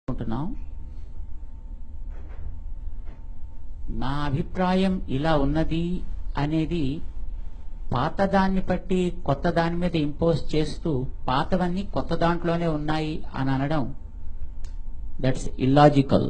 అనుకుంటున్నాం నా అభిప్రాయం ఇలా ఉన్నది అనేది పాతదాన్ని బట్టి కొత్త దాని మీద ఇంపోజ్ చేస్తూ పాతవన్నీ కొత్త దాంట్లోనే ఉన్నాయి అని అనడం దట్స్ ఇల్లాజికల్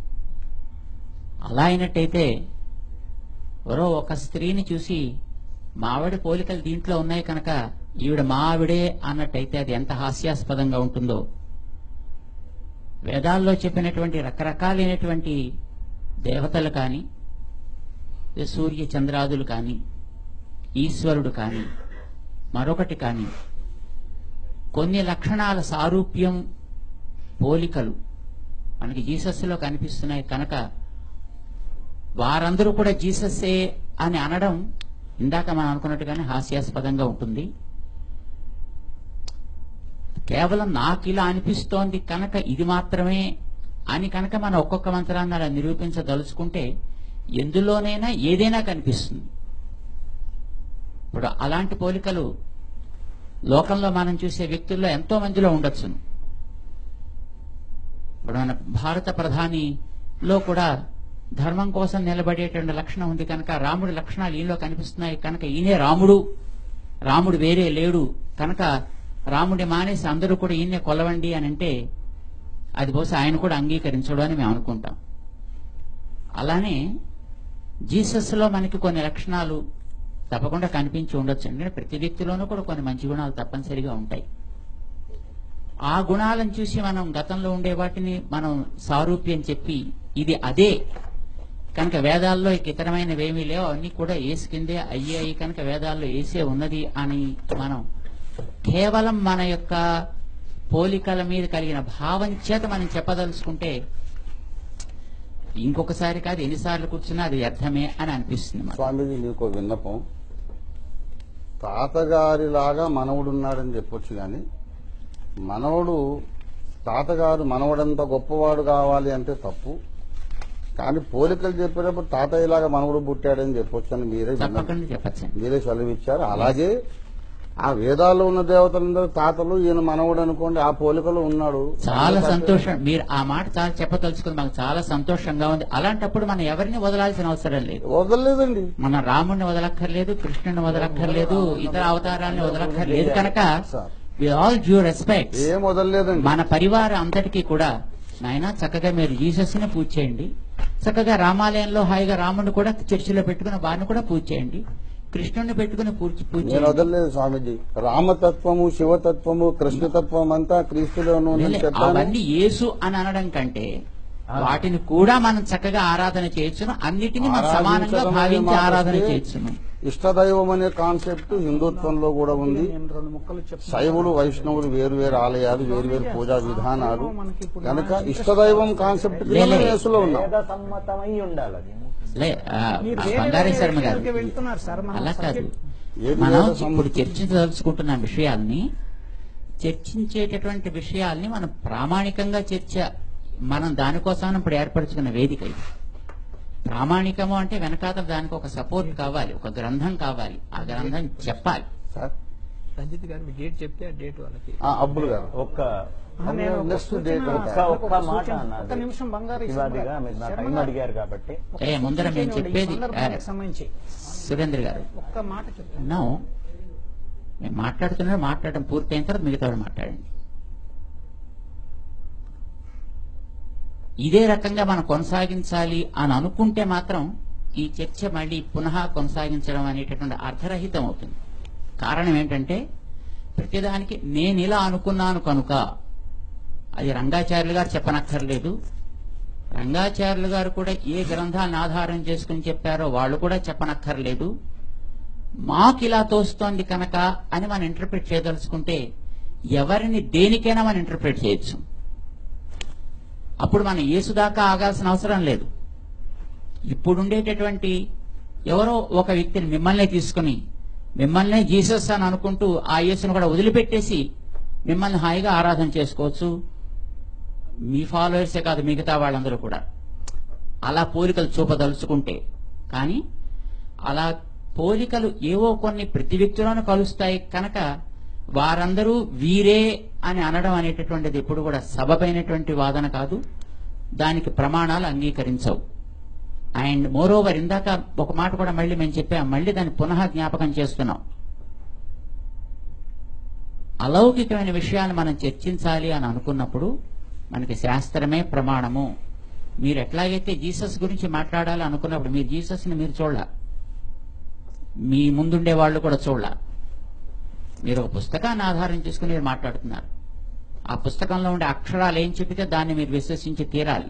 అలా అయినట్టయితే ఎవరో ఒక స్త్రీని చూసి మా ఆవిడ పోలికలు దీంట్లో ఉన్నాయి కనుక ఈవిడ మా ఆవిడే అన్నట్టయితే అది ఎంత హాస్యాస్పదంగా ఉంటుందో వేదాల్లో చెప్పినటువంటి రకరకాలైనటువంటి దేవతలు కానీ సూర్య చంద్రాదులు కానీ ఈశ్వరుడు కానీ మరొకటి కానీ కొన్ని లక్షణాల సారూప్యం పోలికలు మనకి జీసస్లో కనిపిస్తున్నాయి కనుక వారందరూ కూడా జీసస్సే అని అనడం ఇందాక మనం అనుకున్నట్టుగానే హాస్యాస్పదంగా ఉంటుంది కేవలం నాకు ఇలా అనిపిస్తోంది కనుక ఇది మాత్రమే అని కనుక మనం ఒక్కొక్క మంత్రాన్ని అలా నిరూపించదలుచుకుంటే ఎందులోనైనా ఏదైనా కనిపిస్తుంది ఇప్పుడు అలాంటి పోలికలు లోకంలో మనం చూసే వ్యక్తుల్లో ఎంతో మందిలో ఉండొచ్చును ఇప్పుడు మన భారత ప్రధానిలో కూడా ధర్మం కోసం నిలబడేటువంటి లక్షణం ఉంది కనుక రాముడి లక్షణాలు ఈయనలో కనిపిస్తున్నాయి కనుక ఈయనే రాముడు రాముడు వేరే లేడు కనుక రాముడి మానేసి అందరూ కూడా ఈయన్నే కొలవండి అని అంటే అది బహుశా ఆయన కూడా అంగీకరించడు అని మేము అనుకుంటాం అలానే జీసస్లో మనకి కొన్ని లక్షణాలు తప్పకుండా కనిపించి ఉండొచ్చు అంటే ప్రతి వ్యక్తిలోనూ కూడా కొన్ని మంచి గుణాలు తప్పనిసరిగా ఉంటాయి ఆ గుణాలను చూసి మనం గతంలో ఉండే వాటిని మనం సారూప్యం చెప్పి ఇది అదే కనుక వేదాల్లో ఇక ఇతరమైనవి ఏమీ లేవు అవన్నీ కూడా ఏసు కిందే అయ్యాయి కనుక వేదాల్లో ఏసే ఉన్నది అని మనం కేవలం మన యొక్క పోలికల మీద కలిగిన భావం చేత మనం చెప్పదలుచుకుంటే ఇంకొకసారి కాదు ఎన్నిసార్లు కూర్చున్నా అది వ్యర్థమే అని అనిపిస్తుంది మనకు. స్వామీజీ నీకు ఒక విన్నపం తాతగారిలాగా మనవడు ఉన్నాడని చెప్పొచ్చు గాని మనవడు తాతగారు మనవడంత గొప్పవాడు కావాలి అంటే తప్పు కానీ పోలికలు చెప్పేటప్పుడు తాతయ్యలాగా మనవడు పుట్టాడని చెప్పొచ్చు అని మీరే విన్నపం. తప్పకుండా చెప్పచ్చండి మీరే సెలవిచ్చారు అలాగే ఆ వేదాల్లో ఉన్న దేవతలందరూ తాతలు ఈయన మనవడు అనుకోండి ఆ పోలికలో ఉన్నాడు చాలా సంతోషం మీరు ఆ మాట చాలా చెప్పదలుచుకుని మాకు చాలా సంతోషంగా ఉంది అలాంటప్పుడు మనం ఎవరిని వదలాల్సిన అవసరం లేదు వదలలేదండి మన రాముడిని వదలక్కర్లేదు కృష్ణుని వదలక్కర్లేదు ఇతర అవతారాన్ని వదలక్కర్లేదు కనుక sir. With all due respect ఏం వదలలేదండి మన పరివారం అంతటికీ కూడా నాయన చక్కగా మీరు జీసస్ ని పూజ చేయండి చక్కగా రామాలయంలో హాయిగా రాముడిని కూడా చర్చిలో పెట్టుకుని వారిని కూడా పూజ చేయండి కృష్ణుడిని పెట్టుకుని పూజ పూజ నేను చేయండి వదలలేదు స్వామీజీ రామతత్వము శివతత్వము కృష్ణతత్వం అంతా క్రీస్తులోను ఉందని లే, చెప్పాను అవన్నీ యేసు అని అనడం కంటే వాటిని కూడా మనం చక్కగా ఆరాధన చేయొచ్చును అన్నిటిని మనం సమానంగా ఆరాధించడం భావించి అనేది ఆరాధన మాత్రమే చేయొచ్చును ఇష్టదైవం అనే కాన్సెప్ట్ హిందుత్వంలో కూడా ఉంది నేను రెండు ముక్కలు చెప్తాను. శైవులు వైష్ణవులు వేరు వేరు ఆలయాలు వేరు వేరు పూజా విధానాలు కనుక ఇష్టదైవం కాన్సెప్ట్ కింద లే, లే. మేము యేసులో ఉన్నాం వేద సమ్మతమై ఉండాలి అది లే ఆ, మీరు ఆ, వేరే బండారి వేరే శర్మ గారు విషయాలకి వెళ్తున్నారు సార్ మనం అలా కాదు subject- ఏది మనం వేద ఇప్పుడు సమ్మతం? చర్చించదలుచుకుంటున్న విషయాల్ని చర్చించేటటువంటి విషయాల్ని మనం ప్రామాణికంగా చర్చ మనం దానికోసం ఇప్పుడు ఏర్పరచుకున్న వేదిక ఇది ప్రామాణికము అంటే వెనకాతల దానికి ఒక సపోర్ట్ కావాలి ఒక గ్రంథం కావాలి ఆ గ్రంథం చెప్పాలి సార్ రంజిత్ గారు మీ డేట్ చెప్తే ఆ డేట్ వాళ్ళకి ఆ, అబ్బులు గారు ఒక్క ఆ, నేను ఒక నెక్స్ట్ సూచన- డేట్ ఒక్క ఒక ఒక్క మాట సూచన- అన్నది ఒక్క నిమిషం బంగారు ఈ శివాదిగా శర్మ మీరు నా గారు. టైం అడిగారు కాబట్టి ఒక్క ఏ, ముందర సూచన మేము చేయండి. ఈ చెప్పేది, సందర్భానికి ఆ, సంబంధించి సురేంద్ర గారు ఒక్క మాట చెప్తాను నో మేము మాట్లాడుతున్నారు మాట్లాడడం పూర్తయిన తర్వాత మిగతా వాళ్ళు మాట్లాడండి ఇదే రకంగా మనం కొనసాగించాలి అని అనుకుంటే మాత్రం ఈ చర్చ మళ్ళీ పునః కొనసాగించడం అనేటటువంటి అర్ధరహితం అవుతుంది కారణం ఏంటంటే ప్రతిదానికి నేను ఇలా అనుకున్నాను కనుక అది రంగాచార్యులు గారు చెప్పనక్కర్లేదు రంగాచార్యులు గారు కూడా ఏ గ్రంథాన్ని ఆధారం చేసుకుని చెప్పారో వాళ్ళు కూడా చెప్పనక్కర్లేదు మాకు ఇలా తోస్తోంది కనుక అని మనం ఇంటర్ప్రిట్ చేయదలుచుకుంటే ఎవరిని దేనికైనా మనం ఇంటర్ప్రిట్ చేయొచ్చు అప్పుడు మనం యేసు దాకా ఆగాల్సిన అవసరం లేదు ఇప్పుడుండేటటువంటి ఎవరో ఒక వ్యక్తిని మిమ్మల్నే తీసుకుని మిమ్మల్నే జీసస్ అని అనుకుంటూ ఆ యేసును కూడా వదిలిపెట్టేసి మిమ్మల్ని హాయిగా ఆరాధన చేసుకోవచ్చు మీ ఫాలోవర్సే కాదు మిగతా వాళ్ళందరూ కూడా అలా పోలికలు చూపదలుచుకుంటే కానీ అలా పోలికలు ఏవో కొన్ని ప్రతి వ్యక్తిలోనూ కలుస్తాయి కనుక వారందరూ వీరే అని అనడం అనేటటువంటిది ఎప్పుడు కూడా సబబైనటువంటి వాదన కాదు దానికి ప్రమాణాలు అంగీకరించవు అండ్ మోర్ ఓవర్ ఇందాక ఒక మాట కూడా మళ్ళీ మేము చెప్పాం మళ్ళీ దాన్ని పునః జ్ఞాపకం చేస్తున్నాం అలౌకికమైన విషయాలు మనం చర్చించాలి అని అనుకున్నప్పుడు మనకి శాస్త్రమే ప్రమాణము మీరు ఎట్లాగైతే జీసస్ గురించి మాట్లాడాలి అనుకున్నప్పుడు మీరు జీసస్ని మీరు చూడాల మీ ముందుండే వాళ్ళు కూడా చూడాల మీరు ఒక పుస్తకాన్ని ఆధారం చేసుకుని మీరు మాట్లాడుతున్నారు ఆ పుస్తకంలో ఉండే అక్షరాలు ఏం చెప్పితే దాన్ని మీరు విశ్వసించి తీరాలి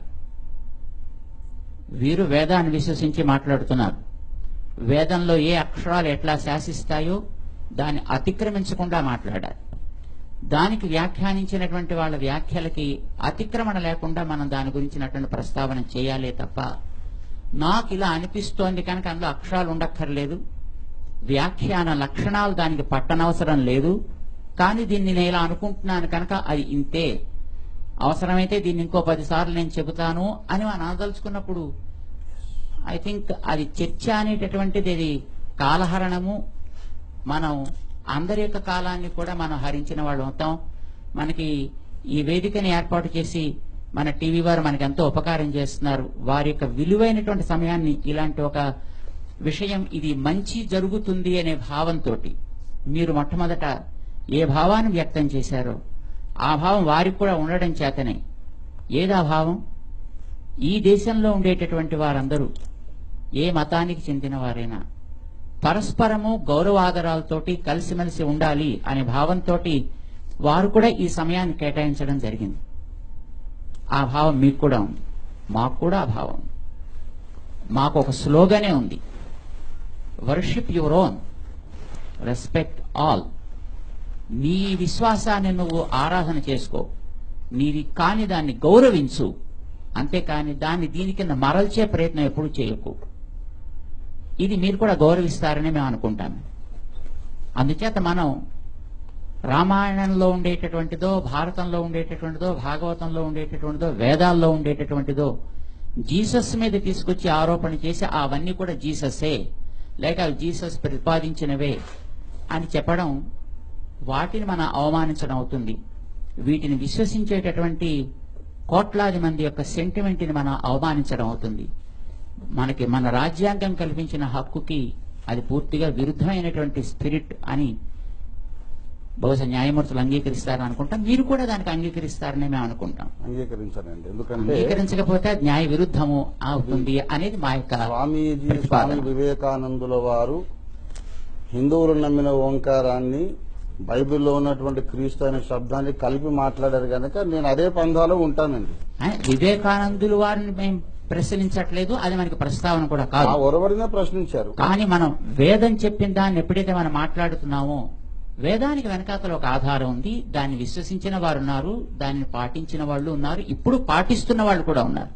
వీరు వేదాన్ని విశ్వసించి మాట్లాడుతున్నారు వేదంలో ఏ అక్షరాలు ఎట్లా శాసిస్తాయో దాన్ని అతిక్రమించకుండా మాట్లాడాలి దానికి వ్యాఖ్యానించినటువంటి వాళ్ళ వ్యాఖ్యలకి అతిక్రమణ లేకుండా మనం దాని గురించినటువంటి ప్రస్తావన చేయాలే తప్ప నాకు ఇలా అనిపిస్తోంది కనుక అందులో అక్షరాలు ఉండక్కర్లేదు వ్యాఖ్యాన లక్షణాలు దానికి పట్టనవసరం లేదు కానీ దీన్ని నేను ఇలా అనుకుంటున్నాను కనుక అది ఇంతే అవసరమైతే దీన్ని ఇంకో పది సార్లు నేను చెబుతాను అని మనం అనదలుచుకున్నప్పుడు ఐ థింక్ అది చర్చ అనేటటువంటిది అది కాలహరణము మనం అందరి యొక్క కాలాన్ని కూడా మనం హరించిన వాళ్ళు అవుతాం మనకి ఈ వేదికని ఏర్పాటు చేసి మన టీవీ వారు మనకి ఎంతో ఉపకారం చేస్తున్నారు వారి యొక్క విలువైనటువంటి సమయాన్ని ఇలాంటి ఒక విషయం ఇది మంచి జరుగుతుంది అనే భావంతో మీరు మొట్టమొదట ఏ భావాన్ని వ్యక్తం చేశారో ఆ భావం వారికి కూడా ఉండడం చేతనే ఏదా భావం ఈ దేశంలో ఉండేటటువంటి వారందరూ ఏ మతానికి చెందిన వారైనా పరస్పరము గౌరవాదరాలతోటి కలిసిమెలిసి ఉండాలి అనే భావంతో వారు కూడా ఈ సమయాన్ని కేటాయించడం జరిగింది ఆ భావం మీకు కూడా ఉంది మాకు కూడా ఆ భావం ఉంది. మాకు ఒక స్లోగనే ఉంది worship your own respect all నీ విశ్వాసాన్ని నువ్వు ఆరాధన చేసుకో నీది కాని దాన్ని గౌరవించు అంతేకాని దాన్ని దీని కింద మరల్చే ప్రయత్నం ఎప్పుడు చేయకు ఇది మీరు కూడా గౌరవిస్తారని మేము అనుకుంటాము అందుచేత మనం రామాయణంలో ఉండేటటువంటిదో భారతంలో ఉండేటటువంటిదో భాగవతంలో ఉండేటటువంటిదో వేదాల్లో ఉండేటటువంటిదో జీసస్ మీద తీసుకొచ్చి ఆరోపణ చేసి అవన్నీ కూడా జీసస్సే లేక అవి జీసస్ ప్రతిపాదించినవే అని చెప్పడం వాటిని మనం అవమానించడం అవుతుంది వీటిని విశ్వసించేటటువంటి కోట్లాది మంది యొక్క సెంటిమెంట్ని మనం అవమానించడం అవుతుంది మనకి మన రాజ్యాంగం కల్పించిన హక్కుకి అది పూర్తిగా విరుద్ధమైనటువంటి స్పిరిట్ అని బహుశా న్యాయమూర్తులు అంగీకరిస్తారని అనుకుంటాం మీరు కూడా దానికి అంగీకరిస్తారని మేము అనుకుంటాం అంగీకరించనండి ఎందుకంటే అంగీకరించకపోతే అది న్యాయ విరుద్ధము అవుతుంది అనేది మా యొక్క స్వామీజీ స్వామి ప్రతిపాదన వివేకానందుల వారు హిందువులు నమ్మిన ఓంకారాన్ని బైబిల్లో ఉన్నటువంటి క్రీస్తు అనే శబ్దాన్ని కలిపి మాట్లాడారు కనుక నేను అదే పందాలో ఉంటానండి ఆయన వివేకానందులు వారిని మేము ప్రశ్నించట్లేదు అది మనకి ప్రస్తావన కూడా ఆ కాదు ఒరవడినే ప్రశ్నించారు కానీ మనం వేదం చెప్పిన దాన్ని ఎప్పుడైతే మనం మాట్లాడుతున్నామో వేదానికి వెనకాతల ఒక ఆధారం ఉంది దాన్ని విశ్వసించిన వారు ఉన్నారు దాన్ని పాటించిన వాళ్ళు ఉన్నారు ఇప్పుడు పాటిస్తున్న వాళ్ళు కూడా ఉన్నారు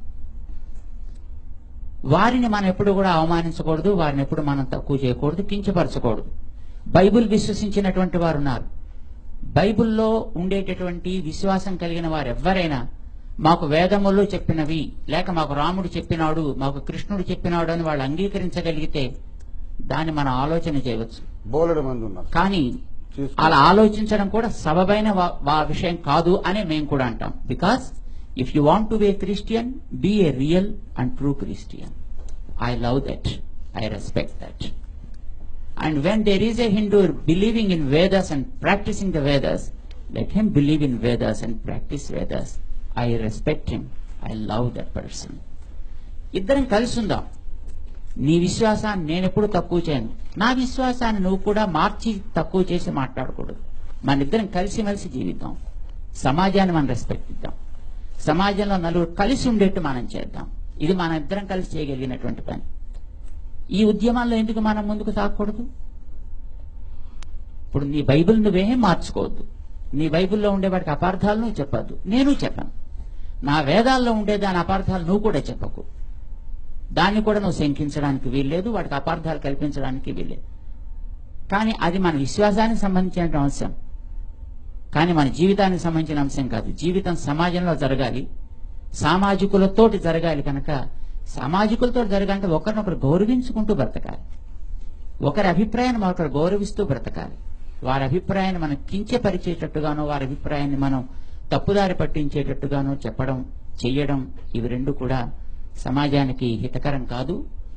వారిని మనం ఎప్పుడు కూడా అవమానించకూడదు వారిని ఎప్పుడు మనం తక్కువ చేయకూడదు కించపరచకూడదు బైబిల్ విశ్వసించినటువంటి వారు ఉన్నారు బైబిల్లో ఉండేటటువంటి విశ్వాసం కలిగిన వారు ఎవరైనా మాకు వేదముల్లో చెప్పినవి లేక మాకు రాముడు చెప్పినాడు మాకు కృష్ణుడు చెప్పినాడు అని వాళ్ళు అంగీకరించగలిగితే దాన్ని మనం ఆలోచన చేయవచ్చు బోలెడు మంది ఉన్నారు కానీ చూసుకో. అలా ఆలోచించడం కూడా సబబైన వా- వా- విషయం కాదు అని మేము కూడా అంటాం because if you want to be a Christian be a real and true Christian I love that I respect that and when there is a Hindu believing in Vedas and practicing the Vedas let him believe in Vedas and practice Vedas I respect him I love that person ఇద్దరం కలిసి ఉందాం నీ విశ్వాసాన్ని నేను ఎప్పుడు తక్కువ చేయను నా విశ్వాసాన్ని నువ్వు కూడా మార్చి తక్కువ చేసి మాట్లాడకూడదు మన ఇద్దరం కలిసిమెలిసి జీవిద్దాం సమాజాన్ని మనం రెస్పెక్ట్ ఇద్దాం సమాజంలో నలుగురు కలిసి ఉండేట్టు మనం చేద్దాం ఇది మన ఇద్దరం కలిసి చేయగలిగినటువంటి పని ఈ ఉద్యమాల్లో ఎందుకు మనం ముందుకు సాగకూడదు ఇప్పుడు నీ బైబిల్ నువ్వేం మార్చుకోవద్దు నీ బైబిల్లో ఉండే వాటికి అపార్థాలు నువ్వు చెప్పద్దు నేను చెప్పను నా వేదాల్లో ఉండే దాని అపార్థాలు నువ్వు కూడా చెప్పకు దాన్ని కూడా నువ్వు శంకించడానికి వీల్లేదు వాటికి అపార్థాలు కల్పించడానికి వీల్లేదు కానీ అది మన విశ్వాసానికి సంబంధించిన అంశం కానీ మన జీవితానికి సంబంధించిన అంశం కాదు జీవితం సమాజంలో జరగాలి సామాజికులతోటి జరగాలి కనుక సామాజికులతో జరగాలంటే ఒకరినొకరు గౌరవించుకుంటూ బ్రతకాలి ఒకరి అభిప్రాయాన్ని ఒకరు గౌరవిస్తూ బ్రతకాలి వారి అభిప్రాయాన్ని మనం కించపరిచేటట్టుగానో వారి అభిప్రాయాన్ని మనం తప్పుదారి పట్టించేటట్టుగానో చెప్పడం చెయ్యడం ఇవి రెండు కూడా సమాజానికి హితకరం కాదు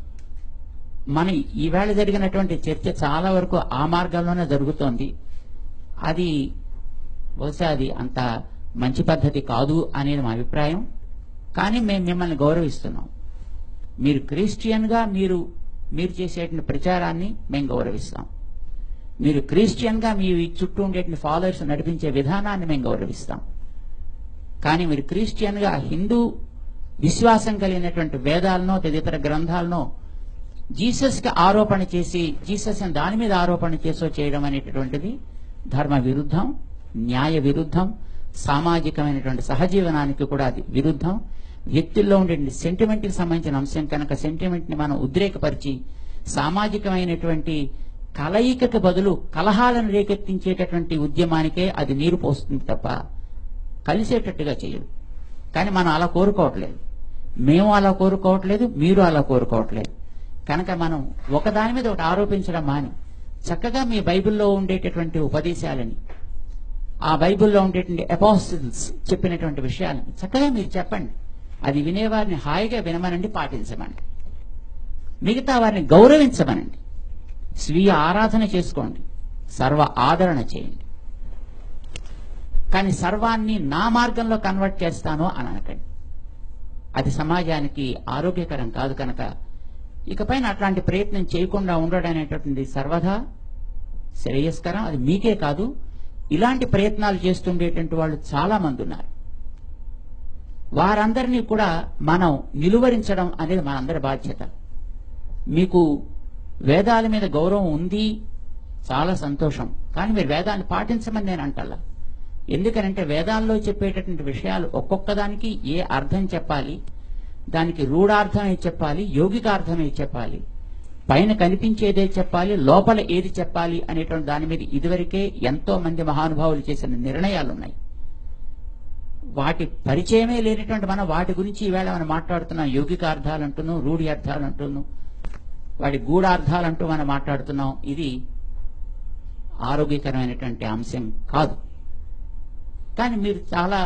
మన ఈవేళ జరిగినటువంటి చర్చ చాలా వరకు ఆ మార్గంలోనే జరుగుతోంది అది బహుశా అది అంత మంచి పద్ధతి కాదు అనేది మా అభిప్రాయం కానీ మేము మిమ్మల్ని గౌరవిస్తున్నాం మీరు క్రిస్టియన్ గా మీరు మీరు చేసేటువంటి ప్రచారాన్ని మేము గౌరవిస్తాం మీరు క్రిస్టియన్ గా మీ చుట్టూ ఉండేటువంటి ఫాలోవర్స్ నడిపించే విధానాన్ని మేము గౌరవిస్తాం కానీ మీరు క్రిస్టియన్ గా హిందూ విశ్వాసం కలిగినటువంటి వేదాలనో తదితర గ్రంథాలనో జీసస్ కి ఆరోపణ చేసి జీసస్ అని దాని మీద ఆరోపణ చేసో చేయడం అనేటటువంటిది ధర్మ విరుద్ధం న్యాయ విరుద్ధం సామాజికమైనటువంటి సహజీవనానికి కూడా అది విరుద్ధం వ్యక్తుల్లో ఉండే సెంటిమెంట్ కి సంబంధించిన అంశం కనుక సెంటిమెంట్ ని మనం ఉద్రేకపరిచి సామాజికమైనటువంటి కలయికకు బదులు కలహాలను రేకెత్తించేటటువంటి ఉద్యమానికే అది నీరు పోస్తుంది తప్ప కలిసేటట్టుగా చేయదు కానీ మనం అలా కోరుకోవట్లేదు మేము అలా కోరుకోవట్లేదు మీరు అలా కోరుకోవట్లేదు కనుక మనం ఒకదాని మీద ఒకటి ఆరోపించడం మాని చక్కగా మీ బైబిల్లో ఉండేటటువంటి ఉపదేశాలని ఆ బైబిల్లో ఉండేటువంటి అపాసిల్స్ చెప్పినటువంటి విషయాలను చక్కగా మీరు చెప్పండి అది వినేవారిని హాయిగా వినమనండి పాటించమనండి మిగతా వారిని గౌరవించమనండి స్వీయ ఆరాధన చేసుకోండి సర్వ ఆదరణ చేయండి కానీ సర్వాన్ని నా మార్గంలో కన్వర్ట్ చేస్తాను అని అనకండి అది సమాజానికి ఆరోగ్యకరం కాదు కనుక ఇకపైన అట్లాంటి ప్రయత్నం చేయకుండా ఉండడం అనేటటువంటి సర్వదా శ్రేయస్కరం అది మీకే కాదు ఇలాంటి ప్రయత్నాలు చేస్తుండేటువంటి వాళ్ళు చాలా మంది ఉన్నారు వారందరినీ కూడా మనం నిలువరించడం అనేది మనందరి బాధ్యత మీకు వేదాల మీద గౌరవం ఉంది చాలా సంతోషం కానీ మీరు వేదాన్ని పాటించమని నేను అంటల్లా ఎందుకనంటే వేదాల్లో చెప్పేటటువంటి విషయాలు ఒక్కొక్క దానికి ఏ అర్థం చెప్పాలి దానికి రూఢార్థం ఏది చెప్పాలి యోగికార్థం ఏది చెప్పాలి పైన కనిపించేదే చెప్పాలి లోపల ఏది చెప్పాలి అనేటువంటి దాని మీద ఇదివరకే ఎంతో మంది మహానుభావులు చేసిన నిర్ణయాలు ఉన్నాయి వాటి పరిచయమే లేనటువంటి మనం వాటి గురించి ఈవేళ మనం మాట్లాడుతున్నాం యోగిక అర్థాలు అంటున్నాం రూఢి అర్థాలు అంటున్నాం వాటి గూఢార్థాలు అంటూ మనం మాట్లాడుతున్నాం ఇది ఆరోగ్యకరమైనటువంటి అంశం కాదు కానీ మీరు చాలా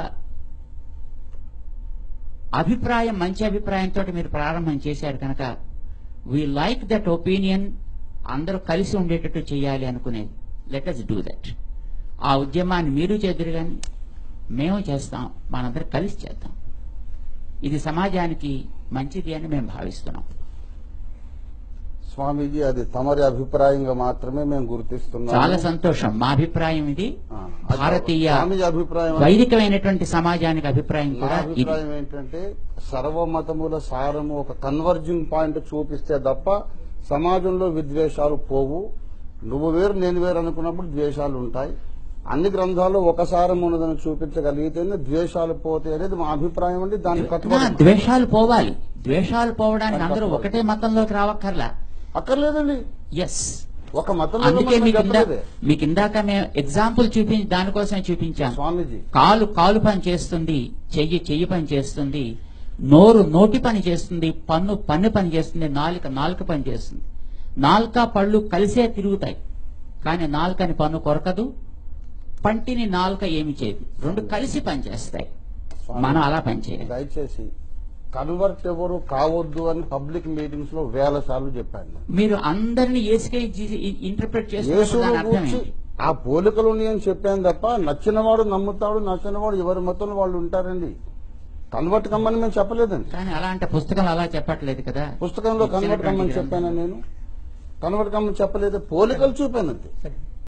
అభిప్రాయం మంచి అభిప్రాయంతో మీరు ప్రారంభం చేశారు కనుక వీ లైక్ దట్ ఒపీనియన్ అందరూ కలిసి ఉండేటట్టు చేయాలి అనుకునేది లెట్ అస్ డూ దట్ ఆ ఉద్యమాన్ని మీరు చేద్దరు కానీ మేము చేస్తాం మనందరం కలిసి చేద్దాం ఇది సమాజానికి మంచిది అని మేము భావిస్తున్నాం స్వామీజీ అది తమరి అభిప్రాయంగా మాత్రమే మేము గుర్తిస్తున్నాం చాలా సంతోషం మా అభిప్రాయం ఇది ఆ, అది భారతీయ స్వామీజీ అభిప్రాయం వైదికమైనటువంటి సమాజానికి అభిప్రాయం నా కూడా ఇది అభిప్రాయం ఏంటంటే సర్వమతముల సారము ఒక కన్వర్జింగ్ పాయింట్ చూపిస్తే తప్ప సమాజంలో విద్వేషాలు పోవు నువ్వు వేరు నేను వేరు అనుకున్నప్పుడు ద్వేషాలు ఉంటాయి అన్ని గ్రంథాలు ఒక సారం ఉన్నదని చూపించగలిగితేనే ద్వేషాలు పోతాయి అనేది మా అభిప్రాయం అండి దానికి నా కట్టుబడి ద్వేషాలు పోవాలి ద్వేషాలు పోవడానికి అందరూ ఒకటే మతంలోకి రావక్కర్లా అక్కర్లేదండి ఎస్ ఒక మతంలో అందుకే మనం మీకు ఇందా- చెప్పలేదే. మీకు ఇందాక మేము ఎగ్జాంపుల్ చూపించి దానికోసమే చూపించాను స్వామీజీ కాలు కాలు పని చేస్తుంది చెయ్యి చెయ్యి పని చేస్తుంది నోరు నోటి పని చేస్తుంది పన్ను పన్ను పని చేస్తుంది నాలుక నాలుక పని చేస్తుంది నాలుక పళ్ళు కలిసే తిరుగుతాయి కానీ నాలుకని పన్ను కొరకదు పంటిని నాలుక ఏమి చేయదు రెండు కలిసి పనిచేస్తాయి స్వామి, మనం అలా పనిచేయాలి దయచేసి కన్వర్ట్ ఎవరు కావద్దు అని పబ్లిక్ మీటింగ్స్ లో వేల సార్లు చెప్పాను నేను. మీరు అందరిని ఏసుకై ఇంటర్ప్రిట్ చేస్తున్న యేసును దాని అర్థం గూర్చి ఏంటి ఆ పోలికలు ఉన్నాయని చెప్పాను తప్ప నచ్చినవాడు నమ్ముతాడు నచ్చినవాడు ఎవరి మతంలో వాళ్ళు ఉంటారండి కన్వర్ట్ కమ్మని మేము చెప్పలేదండి కానీ అలా అంటే పుస్తకాలు అలా చెప్పట్లేదు కదా పుస్తకంలో కన్వర్ట్ కమ్మని ఇచ్చినటువంటి చెప్పాను నేను కన్వర్ట్ కమ్మని చెప్పలేదు పోలికలు చూపాను అంతే సరే